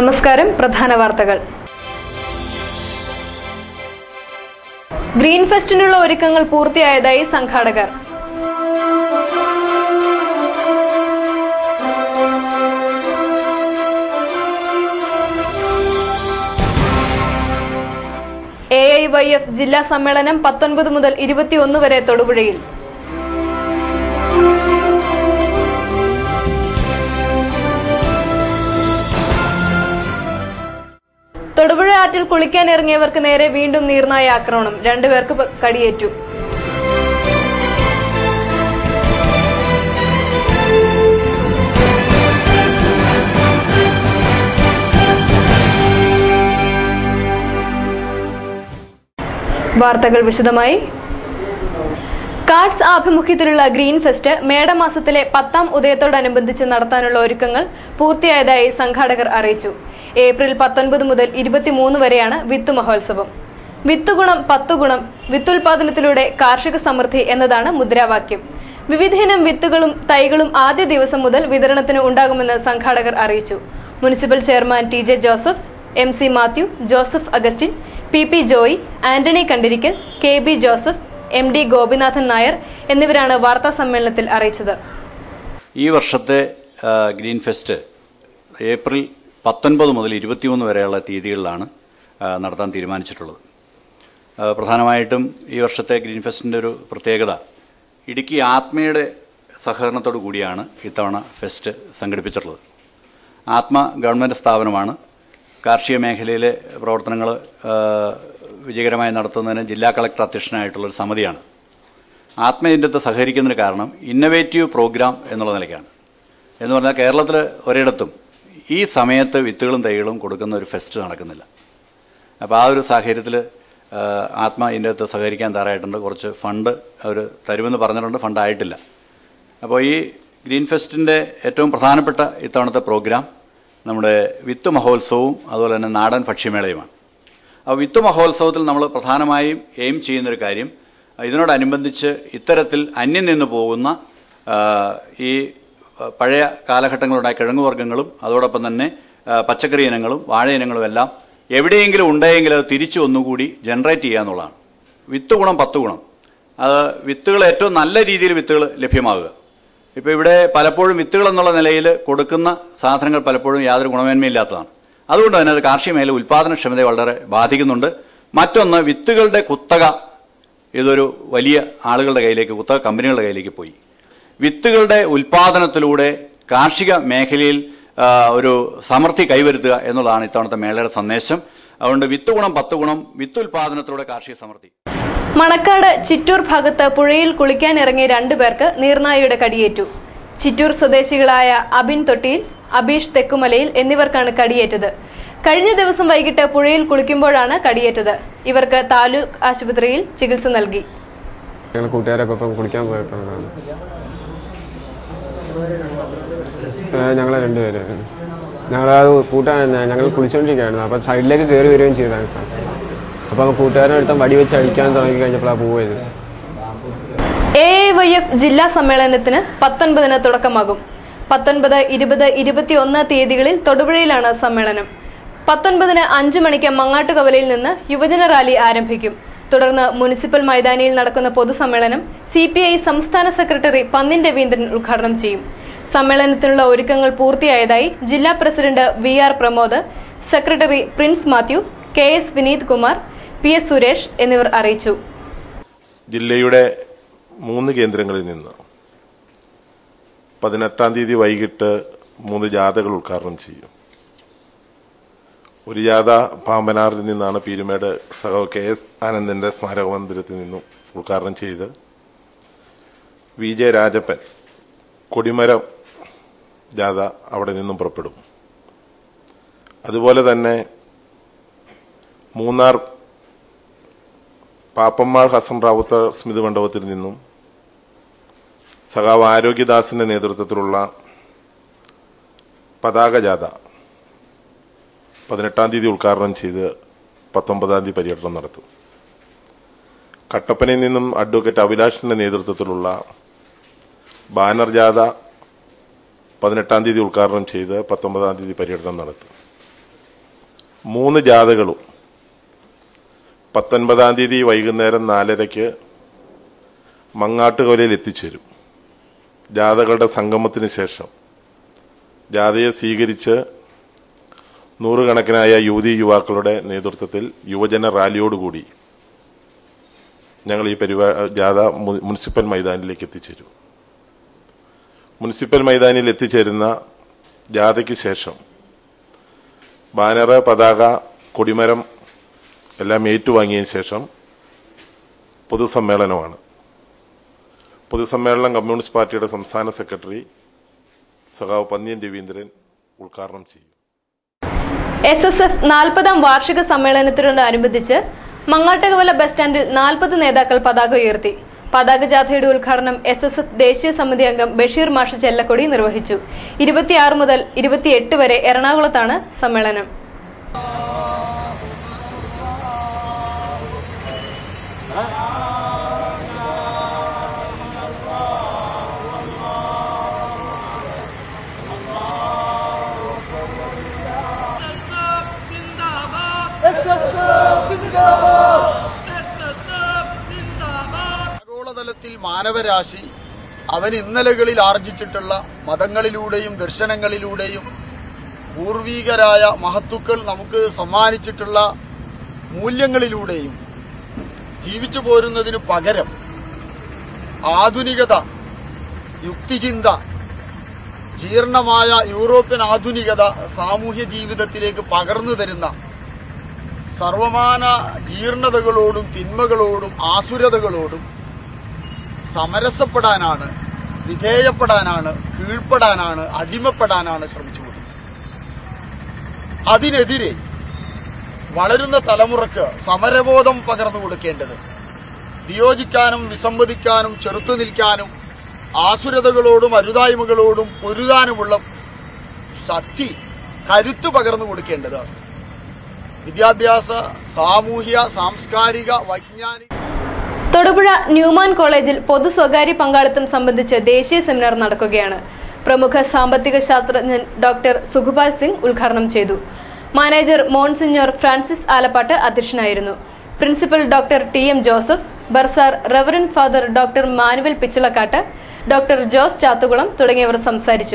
നമസ്കാരം പ്രധാന വാർത്തകൾ ഗ്രീൻ ഫെസ്റ്റിനുള്ള ഒരുക്കങ്ങൾ പൂർത്തിയായതായി സംഘാടകർ എ ഐ വൈ എഫ് ജില്ലാ സമ്മേളനം പത്തൊൻപത് മുതൽ ഇരുപത്തിയൊന്ന് വരെ തൊടുപുഴയിൽ തൊടുപുഴ ആറ്റിൽ കുളിക്കാൻ ഇറങ്ങിയവർക്ക് നേരെ വീണ്ടും നീർനായ ആക്രമണം രണ്ടുപേർക്ക് പ- കടിയേറ്റു വാർത്തകൾ വിശദമായി കാർഡ്സ് ആഭിമുഖ്യത്തിലുള്ള ഗ്രീൻ ഫെസ്റ്റ് മേടമാസത്തിലെ പത്താം ഉദയത്തോടനുബന്ധിച്ച് നടത്താനുള്ള ഒരുക്കങ്ങൾ പൂർത്തിയായതായി സംഘാടകർ അറിയിച്ചു ഏപ്രിൽ പത്തൊൻപത് മുതൽ ഇരുപത്തിമൂന്ന് വരെയാണ് വിത്ത് മഹോത്സവം വിത്ത് ഗുണം പത്ത് ഗുണം വിത്തുൽപാദനത്തിലൂടെ കാർഷിക സമൃദ്ധി എന്നതാണ് മുദ്രാവാക്യം വിവിധയിനം വിത്തുകളും തൈകളും ആദ്യ ദിവസം മുതൽ വിതരണത്തിന് ഉണ്ടാകുമെന്ന് സംഘാടകർ അറിയിച്ചു municipal chairman T J Joseph M C Mathew Joseph Augustine P P Joy Antony Kandirickal K B Joseph M D Gopinathan Nair എന്നിവരാണ് വാർത്താ സമ്മേളനത്തിൽ അറിയിച്ചത് ഈ വർഷത്തെ ആ, ഗ്രീൻ ഫെസ്റ്റ് ഏപ്രിൽ പത്തൊൻപത് മുതൽ ഇരുപത്തിമൂന്ന് വരെയുള്ള തീയതികളിലാണ് ആ, നടത്താൻ തീരുമാനിച്ചിട്ടുള്ളത് ആ, പ്രധാനമായിട്ടും ഈ വർഷത്തെ ഗ്രീൻ ഫെസ്റ്റിൻ്റെ ഒരു പ്രത്യേകത ഇടുക്കി ആത്മയുടെ സഹകരണത്തോടു കൂടിയാണ് ഇത്തവണ ഫെസ്റ്റ് സംഘടിപ്പിച്ചിട്ടുള്ളത് ആത്മ ഗവൺമെൻറ് സ്ഥാപനമാണ് കാർഷിക മേഖലയിലെ പ്രവർത്തനങ്ങൾ വിജയകരമായി നടത്തുന്നതിന് ജില്ലാ കളക്ടർ അധ്യക്ഷനായിട്ടുള്ളൊരു സമിതിയാണ് ആത്മ ഇതിൻ്റെ സഹകരിക്കുന്നതിന് കാരണം ഇന്നവേറ്റീവ് പ്രോഗ്രാം എന്നുള്ള നിലയ്ക്കാണ് എന്ന് പറഞ്ഞാൽ കേരളത്തിൽ ഒരിടത്തും ഈ സമയത്ത് വിത്തുകളും തൈകളും കൊടുക്കുന്ന ഒരു ഫെസ്റ്റ് നടക്കുന്നില്ല അപ്പോൾ ആ ഒരു സാഹചര്യത്തിൽ ആത്മ ഇതിൻ്റെ അകത്ത് സഹകരിക്കാൻ തയ്യാറായിട്ടുണ്ട് കുറച്ച് ഫണ്ട് അവർ തരുമെന്ന് പറഞ്ഞിട്ടുണ്ട് ഫണ്ട് ആയിട്ടില്ല അപ്പോൾ ഈ ഗ്രീൻ ഫെസ്റ്റിൻ്റെ ഏറ്റവും പ്രധാനപ്പെട്ട ഇത്തവണത്തെ പ്രോഗ്രാം നമ്മുടെ വിത്ത് മഹോത്സവവും അതുപോലെ തന്നെ നാടൻ ഭക്ഷ്യമേളയുമാണ് അപ്പോൾ വിത്ത് മഹോത്സവത്തിൽ നമ്മൾ പ്രധാനമായും എയിം ചെയ്യുന്നൊരു കാര്യം ഇതിനോടനുബന്ധിച്ച് ഇത്തരത്തിൽ അന്യം നിന്ന് പോകുന്ന ആ, ഈ ആ, പഴയ കാലഘട്ടങ്ങളുണ്ടായ കിഴങ്ങുവർഗ്ഗങ്ങളും അതോടൊപ്പം തന്നെ ആ, പച്ചക്കറി ഇനങ്ങളും വാഴ ഇനങ്ങളും എല്ലാം എവിടെയെങ്കിലും ഉണ്ടെങ്കിൽ അത് തിരിച്ചു ഒന്നുകൂടി ജനറേറ്റ് ചെയ്യുക എന്നുള്ളതാണ് വിത്ത് ഗുണം പത്ത് ഗുണം അത് വിത്തുകൾ ഏറ്റവും നല്ല രീതിയിൽ വിത്തുകൾ ലഭ്യമാകുക ഇപ്പോൾ ഇവിടെ പലപ്പോഴും വിത്തുകൾ എന്നുള്ള നിലയിൽ കൊടുക്കുന്ന സാധനങ്ങൾ പലപ്പോഴും യാതൊരു ഗുണമേന്മയില്ലാത്തതാണ് അതുകൊണ്ട് തന്നെ അത് കാർഷിക മേഖല ഉൽപ്പാദനക്ഷമതയെ വളരെ ബാധിക്കുന്നുണ്ട് മറ്റൊന്ന് വിത്തുകളുടെ കുത്തക ഇതൊരു വലിയ ആളുകളുടെ കയ്യിലേക്ക് കുത്തക കമ്പനികളുടെ കയ്യിലേക്ക് പോയി വിത്തുകളുടെ ഉൽപ്പാദനത്തിലൂടെ കാർഷിക മേഖലയിൽ ആ, ഒരു സമൃദ്ധി കൈവരുത്തുക എന്നുള്ളതാണ് ഇത്തവണത്തെ മേളയുടെ സന്ദേശം അതുകൊണ്ട് വിത്ത് ഗുണം പത്ത് ഗുണം വിത്ത് ഉൽപ്പാദനത്തിലൂടെ കാർഷിക സമൃദ്ധി മണക്കാട് ചിറ്റൂർ ഭാഗത്ത് പുഴയിൽ കുളിക്കാൻ ഇറങ്ങിയ രണ്ടുപേർക്ക് നീർനായയുടെ കടിയേറ്റു ചിറ്റൂർ സ്വദേശികളായ അബിൻ തൊട്ടിയിൽ അബീഷ് തെക്കുമലയിൽ എന്നിവർക്കാണ് കടിയേറ്റത് കഴിഞ്ഞ ദിവസം വൈകിട്ട് പുഴയിൽ കുളിക്കുമ്പോഴാണ് കടിയേറ്റത് ഇവർക്ക് താലൂക്ക് ആശുപത്രിയിൽ ചികിത്സ നൽകി ഞങ്ങൾ കൂട്ടുകാരൊക്കെ ഇപ്പം കുളിക്കാൻ പോയപ്പോഴാണ് ഞങ്ങൾ രണ്ടുപേര് ഞങ്ങൾ കൂട്ടാൻ ഞങ്ങൾ കുളിച്ചുകൊണ്ടിരിക്കുകയായിരുന്നു അപ്പോൾ സൈഡിലേക്ക് കയറി വരികയും ചെയ്തതാണ് സാർ അപ്പോൾ കൂട്ടുകാരൻ അടുത്ത വടി വെച്ച് അടിക്കാൻ തുടങ്ങി കഴിഞ്ഞപ്പോഴാണ് പോയത് എ ഐ വൈ എഫ് ജില്ലാ സമ്മേളനത്തിന് പത്തൊൻപതിന് തുടക്കമാകും പത്തൊൻപത് ഇരുപത് ഇരുപത്തിയൊന്ന് തീയതികളിൽ തൊടുപുഴയിലാണ് സമ്മേളനം പത്തൊൻപതിന് അഞ്ചു മണിക്ക് മങ്ങാട്ടുകവലയിൽ നിന്ന് യുവജന റാലി ആരംഭിക്കും തുടർന്ന് മുനിസിപ്പൽ മൈതാനിയിൽ നടക്കുന്ന പൊതുസമ്മേളനം സി പി ഐ സംസ്ഥാന സെക്രട്ടറി പന്നിൻ രവീന്ദ്രൻ ഉദ്ഘാടനം ചെയ്യും സമ്മേളനത്തിനുള്ള ഒരുക്കങ്ങൾ പൂർത്തിയായതായി ജില്ലാ president V R Pramod secretary Prince Mathew K S Vineeth Kumar P S Suresh എന്നിവർ അറിയിച്ചു ജില്ലയുടെ മൂന്ന് കേന്ദ്രങ്ങളിൽ നിന്ന് പതിനെട്ടാം തീയതി വൈകിട്ട് മൂന്ന് ജാഥകൾ ഉദ്ഘാടനം ചെയ്യും ഒരു ജാഥ പാമ്പനാറിൽ നിന്നാണ് പീരുമേട് സഹോ കെ എസ് ആനന്ദന്റെ സ്മാരക മന്ദിരത്തിൽ നിന്നും ഉദ്ഘാടനം ചെയ്ത് വി ജെ രാജപ്പൻ കൊടിമരം ജാഥ അവിടെ നിന്നും പുറപ്പെടും അതുപോലെ തന്നെ മൂന്നാർ പാപ്പമ്മാൾ ഹസൻ റാവുത്തർ സ്മൃതി മണ്ഡപത്തിൽ നിന്നും സഖാവ് ആരോഗ്യദാസിന്റെ നേതൃത്വത്തിലുള്ള പതാക ജാഥ പതിനെട്ടാം തീയതി ഉദ്ഘാടനം ചെയ്ത് പത്തൊമ്പതാം തീയതി പര്യടനം നടത്തും കട്ടപ്പനയിൽ നിന്നും അഡ്വക്കേറ്റ് അഭിലാഷിന്റെ നേതൃത്വത്തിലുള്ള ബാനർ ജാഥ പതിനെട്ടാം തീയതി ഉദ്ഘാടനം ചെയ്ത് പത്തൊമ്പതാം തീയതി പര്യടനം നടത്തും മൂന്ന് ജാഥകളും പത്തൊൻപതാം തീയതി വൈകുന്നേരം നാലരയ്ക്ക് മങ്ങാട്ടുകൊലയിൽ എത്തിച്ചേരും ജാഥകളുടെ സംഗമത്തിന് ശേഷം ജാഥയെ സ്വീകരിച്ച് നൂറുകണക്കിനായ യുവതി യുവാക്കളുടെ നേതൃത്വത്തിൽ യുവജന റാലിയോടുകൂടി ഞങ്ങൾ ഈ പരിപാ ജാഥ മു- മുനിസിപ്പൽ മൈതാനിലേക്ക് എത്തിച്ചേരും മുനിസിപ്പൽ മൈതാനിൽ എത്തിച്ചേരുന്ന ജാഥയ്ക്ക് ശേഷം ബാനറ് പതാക കൊടിമരം എല്ലാം ഏറ്റുവാങ്ങിയതിന് ശേഷം പൊതുസമ്മേളനമാണ് പൊതുസമ്മേളനം കമ്മ്യൂണിസ്റ്റ് പാർട്ടിയുടെ സംസ്ഥാന സെക്രട്ടറി സഖാവ് പന്ന്യൻ രവീന്ദ്രൻ ഉദ്ഘാടനം ചെയ്യും എസ് എസ് എഫ് നാൽപ്പതാം വാർഷിക സമ്മേളനത്തിനോടനുബന്ധിച്ച് മങ്ങാട്ടുകവല ബസ് സ്റ്റാൻഡിൽ നാൽപ്പത് നേതാക്കൾ പതാക ഉയർത്തി പതാക ജാഥയുടെ ഉദ്ഘാടനം എസ് എസ് എഫ് ദേശീയ സമിതി അംഗം ബഷീർ മാഷ് ചെല്ലക്കൊടി നിർവഹിച്ചു ഇരുപത്തിയാറ് മുതൽ ഇരുപത്തിയെട്ട് വരെ എറണാകുളത്താണ് സമ്മേളനം ആഗോളതലത്തിൽ മാനവരാശി അവൻ ഇന്നലകളിൽ ആർജിച്ചിട്ടുള്ള മതങ്ങളിലൂടെയും ദർശനങ്ങളിലൂടെയും പൂർവീകരായ മഹത്തുക്കൾ നമുക്ക് സമ്മാനിച്ചിട്ടുള്ള മൂല്യങ്ങളിലൂടെയും ജീവിച്ചു പോരുന്നതിന് പകരം ആധുനികത യുക്തിചിന്ത ജീർണമായ യൂറോപ്യൻ ആധുനികത സാമൂഹ്യ ജീവിതത്തിലേക്ക് പകർന്നു തരുന്ന സർവമാന ജീർണതകളോടും തിന്മകളോടും ആസുരതകളോടും സമരസപ്പെടാനാണ് വിധേയപ്പെടാനാണ് കീഴ്പ്പെടാനാണ് അടിമപ്പെടാനാണ് ശ്രമിച്ചുകൊണ്ടിരിക്കുന്നത് അതിനെതിരെ വളരുന്ന തലമുറക്ക് സമരബോധം പകർന്നു കൊടുക്കേണ്ടത് വിയോജിക്കാനും വിസമ്മതിക്കാനും ചെറുത്തു നിൽക്കാനും ആസുരതകളോടും അരുതായ്മകളോടും പൊരുതാനുമുള്ള ശക്തി കരുത്ത് പകർന്നു കൊടുക്കേണ്ടത് വിദ്യാഭ്യാസ സാമൂഹ്യ സാംസ്കാരിക വൈജ്ഞാനിക തൊടുപുഴ ന്യൂമാൻ കോളേജിൽ പൊതു സ്വകാര്യ പങ്കാളിത്തം സംബന്ധിച്ച് ദേശീയ സെമിനാർ നടക്കുകയാണ് പ്രമുഖ സാമ്പത്തിക ശാസ്ത്രജ്ഞൻ ഡോക്ടർ സുഖപാൽ സിംഗ് ഉദ്ഘാടനം ചെയ്തു മാനേജർ മോൺസിഞ്ഞോർ ഫ്രാൻസിസ് ആലപ്പാട്ട് അധ്യക്ഷനായിരുന്നു principal doctor T M Joseph bursar reverend father doctor Manuel Pichalakkattu doctor Jose Chathukulam തുടങ്ങിയവർ സംസാരിച്ചു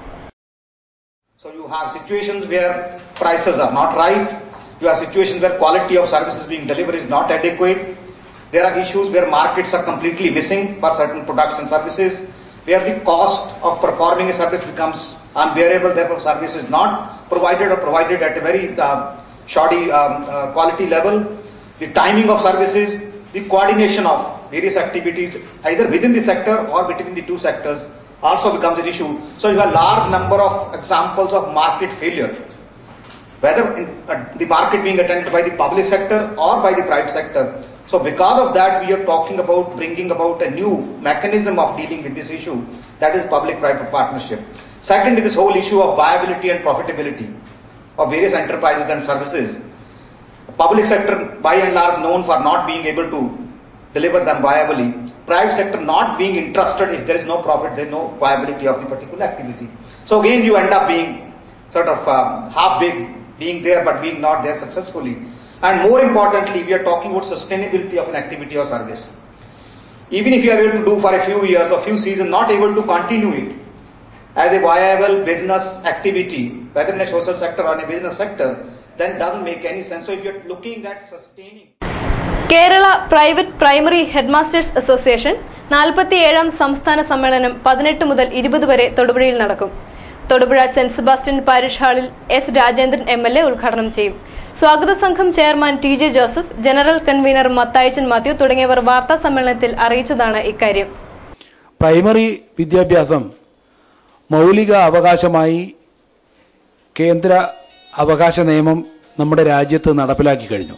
So you have situations where prices are not right. You have situations where quality of services being delivered is not adequate. There are issues where markets are completely missing for certain products and services, where the cost of performing a service becomes unbearable. Therefore, service is not provided or provided at a very uh, shoddy um, uh, quality level. The timing of services, the coordination of various activities, either within the sector or between the two sectors, also becomes an issue. So you have a large number of examples of market failure, whether in, uh, the market being attended by the public sector or by the private sector. So because of that, we are talking about bringing about a new mechanism of dealing with this issue, that is public-private partnership. Second is this whole issue of viability and profitability of various enterprises and services. Public sector, by and large, known for not being able to deliver them viably. Private sector not being interested if there is no profit, there is no viability of the particular activity. So again, you end up being sort of um, half baked, being there but being not there successfully. And more importantly, we are talking about sustainability of an activity or service. Even if you are able to do for a few years or few seasons, not able to continue it as a viable business activity, whether in a social sector or in a business sector, then doesn't make any sense. So if you're looking at sustaining Kerala private primary headmasters association നാൽപ്പത്തിയേഴാം സംസ്ഥാന സമ്മേളനം പതിനെട്ട് മുതൽ ഇരുപത് വരെ തൊടുപുഴയിൽ നടക്കും Thodupuzha saint Sebastian parish ഹാളിൽ S Rajendran M L A ഉദ്ഘാടനം ചെയ്യും സ്വാഗത സംഘം chairman T J Joseph general convener Mathayachan Mathew തുടങ്ങിയവർ വാർത്താ സമ്മേളനത്തിൽ അറിയിച്ചതാണ് ഇക്കാര്യം പ്രൈമറി വിദ്യാഭ്യാസം മൗലിക അവകാശമായി കേന്ദ്ര അവകാശ നിയമം നമ്മുടെ രാജ്യത്ത് നടപ്പിലാക്കി കഴിഞ്ഞു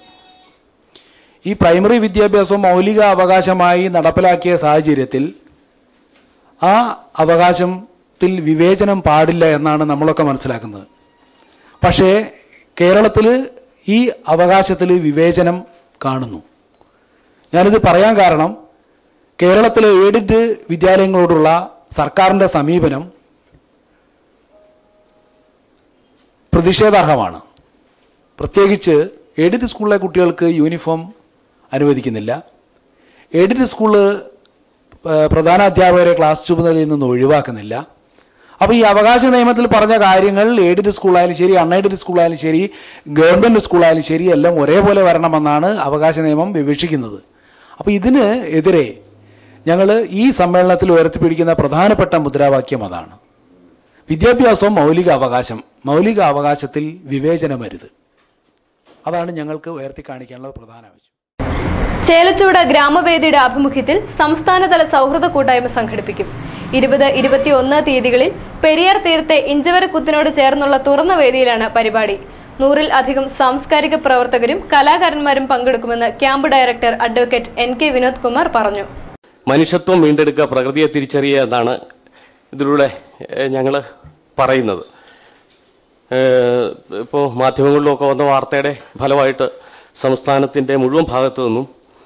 ഈ പ്രൈമറി വിദ്യാഭ്യാസം മൗലിക അവകാശമായി നടപ്പിലാക്കിയ സാഹചര്യത്തിൽ ആ അവകാശത്തിൽ വിവേചനം പാടില്ല എന്നാണ് നമ്മളൊക്കെ മനസ്സിലാക്കുന്നത് പക്ഷേ കേരളത്തിൽ ഈ അവകാശത്തിൽ വിവേചനം കാണുന്നു ഞാനിത് പറയാൻ കാരണം കേരളത്തിലെ എയ്ഡഡ് വിദ്യാലയങ്ങളോടുള്ള സർക്കാരിൻ്റെ സമീപനം പ്രതിഷേധാർഹമാണ് പ്രത്യേകിച്ച് എയ്ഡഡ് സ്കൂളിലെ കുട്ടികൾക്ക് യൂണിഫോം അനുവദിക്കുന്നില്ല എയ്ഡഡ് സ്കൂള് പ്രധാന അധ്യാപകരെ ക്ലാസ് ചുമതലയിൽ നിന്ന് ഒഴിവാക്കുന്നില്ല അപ്പോൾ ഈ അവകാശ നിയമത്തിൽ പറഞ്ഞ കാര്യങ്ങൾ എയ്ഡഡ് സ്കൂളായാലും ശരി അൺഎയ്ഡഡ് സ്കൂളായാലും ശരി ഗവൺമെൻറ് സ്കൂളായാലും ശരി എല്ലാം ഒരേപോലെ വരണമെന്നാണ് അവകാശ നിയമം വിവക്ഷിക്കുന്നത് അപ്പോൾ ഇതിന് എതിരെ ഞങ്ങൾ ഈ സമ്മേളനത്തിൽ ഉയർത്തിപ്പിടിക്കുന്ന പ്രധാനപ്പെട്ട മുദ്രാവാക്യം അതാണ് വിദ്യാഭ്യാസം മൗലിക അവകാശം മൗലിക അവകാശത്തിൽ വിവേചനമരുത് അതാണ് ഞങ്ങൾക്ക് ഉയർത്തി കാണിക്കാനുള്ള പ്രധാന ആവശ്യം ചേലച്ചൂട് ഗ്രാമവേദിയുടെ ആഭിമുഖ്യത്തിൽ സംസ്ഥാനതല സൗഹൃദ കൂട്ടായ്മ സംഘടിപ്പിക്കും ഇരുപത് ഇരുപത്തിയൊന്ന് തീയതികളിൽ പെരിയാർ തീരത്തെ ഇഞ്ചവരക്കുത്തിനോട് ചേർന്നുള്ള തുറന്ന വേദിയിലാണ് പരിപാടി നൂറിൽ അധികം സാംസ്കാരിക പ്രവർത്തകരും കലാകാരന്മാരും പങ്കെടുക്കുമെന്ന് camp director advocate N K Vinod Kumar പറഞ്ഞു മനുഷ്യത്വം വീണ്ടെടുക്കുക പ്രകൃതിയെ തിരിച്ചറിയുക എന്നാണ് ഇതിലൂടെ ഞങ്ങൾ പറയുന്നത് ഇപ്പോൾ മാധ്യമങ്ങളിലൊക്കെ വന്ന വാർത്തയുടെ ഫലമായിട്ട് സംസ്ഥാനത്തിൻ്റെ മുഴുവൻ ഭാഗത്തു നിന്നും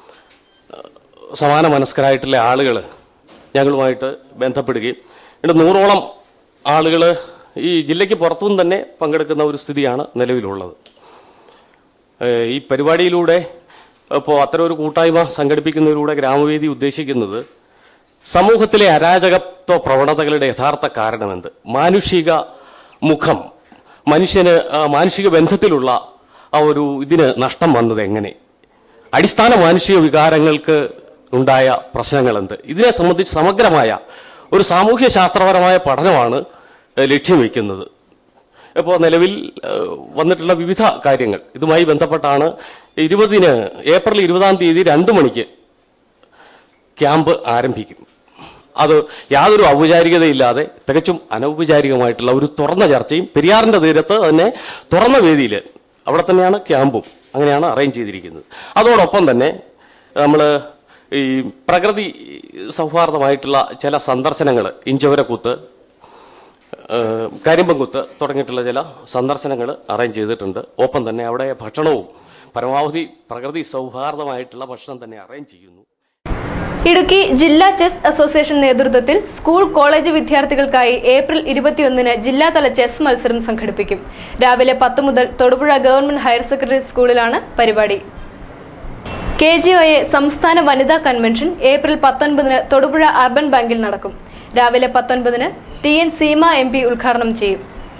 സമാന മനസ്കരായിട്ടുള്ള ആളുകൾ ഞങ്ങളുമായിട്ട് ബന്ധപ്പെടുകയും എന്നിട്ട് നൂറോളം ആളുകൾ ഈ ജില്ലയ്ക്ക് പുറത്തുനിന്ന് തന്നെ പങ്കെടുക്കുന്ന ഒരു സ്ഥിതിയാണ് നിലവിലുള്ളത് ഏഹ് ഈ പരിപാടിയിലൂടെ ഇപ്പോൾ അത്തരം ഒരു കൂട്ടായ്മ സംഘടിപ്പിക്കുന്നതിലൂടെ ഗ്രാമവേദി ഉദ്ദേശിക്കുന്നത് സമൂഹത്തിലെ അരാജകത്വ പ്രവണതകളുടെ യഥാർത്ഥ കാരണമെന്ത് മാനുഷിക മുഖം മനുഷ്യന് ആ, മാനുഷിക ബന്ധത്തിലുള്ള ആ ഒരു ഇതിന് നഷ്ടം വന്നത് എങ്ങനെ അടിസ്ഥാന മാനുഷിക വികാരങ്ങൾക്ക് ഉണ്ടായ പ്രശ്നങ്ങൾ എന്ത് ഇതിനെ സംബന്ധിച്ച് സമഗ്രമായ ഒരു സാമൂഹ്യ ശാസ്ത്രപരമായ പഠനമാണ് ഏഹ്, ലക്ഷ്യം വയ്ക്കുന്നത് ഇപ്പോൾ നിലവിൽ ഏഹ്, വന്നിട്ടുള്ള വിവിധ കാര്യങ്ങൾ ഇതുമായി ബന്ധപ്പെട്ടാണ് ഇരുപതിന് ഏപ്രിൽ ഇരുപതാം തീയതി രണ്ട് മണിക്ക് ക്യാമ്പ് ആരംഭിക്കും അത് യാതൊരു ഔപചാരികതയില്ലാതെ തികച്ചും അനൗപചാരികമായിട്ടുള്ള ഒരു തുറന്ന ചർച്ചയും പെരിയാറിന്റെ തീരത്ത് തന്നെ തുറന്ന വേദിയിൽ അവിടെ തന്നെയാണ് ക്യാമ്പും അങ്ങനെയാണ് അറേഞ്ച് ചെയ്തിരിക്കുന്നത് അതോടൊപ്പം തന്നെ നമ്മൾ ഈ പ്രകൃതി സൗഹാർദ്ദമായിട്ടുള്ള ചില സന്ദർശനങ്ങൾ ഇഞ്ചവരക്കുത്ത് ഏഹ് കരിമ്പൻകുത്ത് തുടങ്ങിയിട്ടുള്ള ചില സന്ദർശനങ്ങൾ അറേഞ്ച് ചെയ്തിട്ടുണ്ട് ഒപ്പം തന്നെ അവിടെ ഭക്ഷണവും പരമാവധി പ്രകൃതി സൗഹാർദ്ദമായിട്ടുള്ള ഭക്ഷണം തന്നെ അറേഞ്ച് ചെയ്യുന്നു ഇടുക്കി ജില്ലാ ചെസ് അസോസിയേഷൻ നേതൃത്വത്തിൽ സ്കൂൾ കോളേജ് വിദ്യാർത്ഥികൾക്കായി ഏപ്രിൽ ഇരുപത്തിയൊന്നിന് ജില്ലാതല ചെസ് മത്സരം സംഘടിപ്പിക്കും രാവിലെ പത്ത് മുതൽ തൊടുപുഴ ഗവൺമെന്റ് ഹയർ സെക്കൻഡറി സ്കൂളിലാണ് പരിപാടി കെ ജി ഒ എ സംസ്ഥാന വനിതാ കൺവെൻഷൻ ഏപ്രിൽ പത്തൊൻപതിന് തൊടുപുഴ അർബൻ ബാങ്കിൽ നടക്കും രാവിലെ പത്തൊൻപതിന് T N Seema M P ഉദ്ഘാടനം ചെയ്യും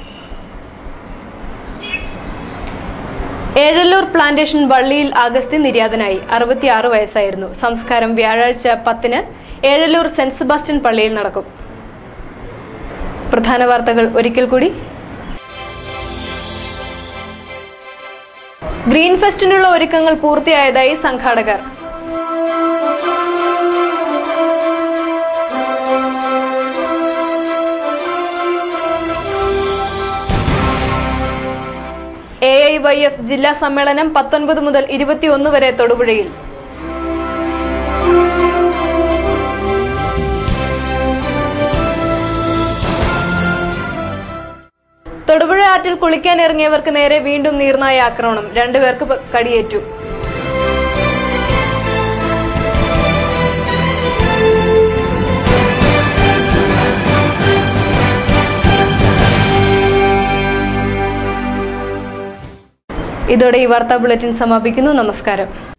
ഏഴല്ലൂർ പ്ലാന്റേഷൻ വള്ളിയിൽ അഗസ്തി നിര്യാതനായി അറുപത്തിയാറ് വയസ്സായിരുന്നു സംസ്കാരം വ്യാഴാഴ്ച പത്തിന് ഏഴല്ലൂർ സെന്റ് സെബാസ്റ്റ്യൻ പള്ളിയിൽ നടക്കും പ്രധാന വാർത്തകൾ ഒരിക്കൽ കൂടി ഗ്രീൻ ഫെസ്റ്റിനുള്ള ഒരുക്കങ്ങൾ പൂർത്തിയായതായി സംഘാടകർ എ ഐ വൈ എഫ് ജില്ലാ സമ്മേളനം പത്തൊൻപത് മുതൽ ഇരുപത്തിയൊന്ന് വരെ തൊടുപുഴയിൽ തൊടുപുഴ ആറ്റിൽ കുളിക്കാൻ ഇറങ്ങിയവർക്ക് നേരെ വീണ്ടും നീർനായ ആക്രമണം രണ്ടുപേർക്ക് പ- കടിയേറ്റു ഇതോടെ ഈ വാർത്താ ബുള്ളറ്റിൻ സമാപിക്കുന്നു നമസ്കാരം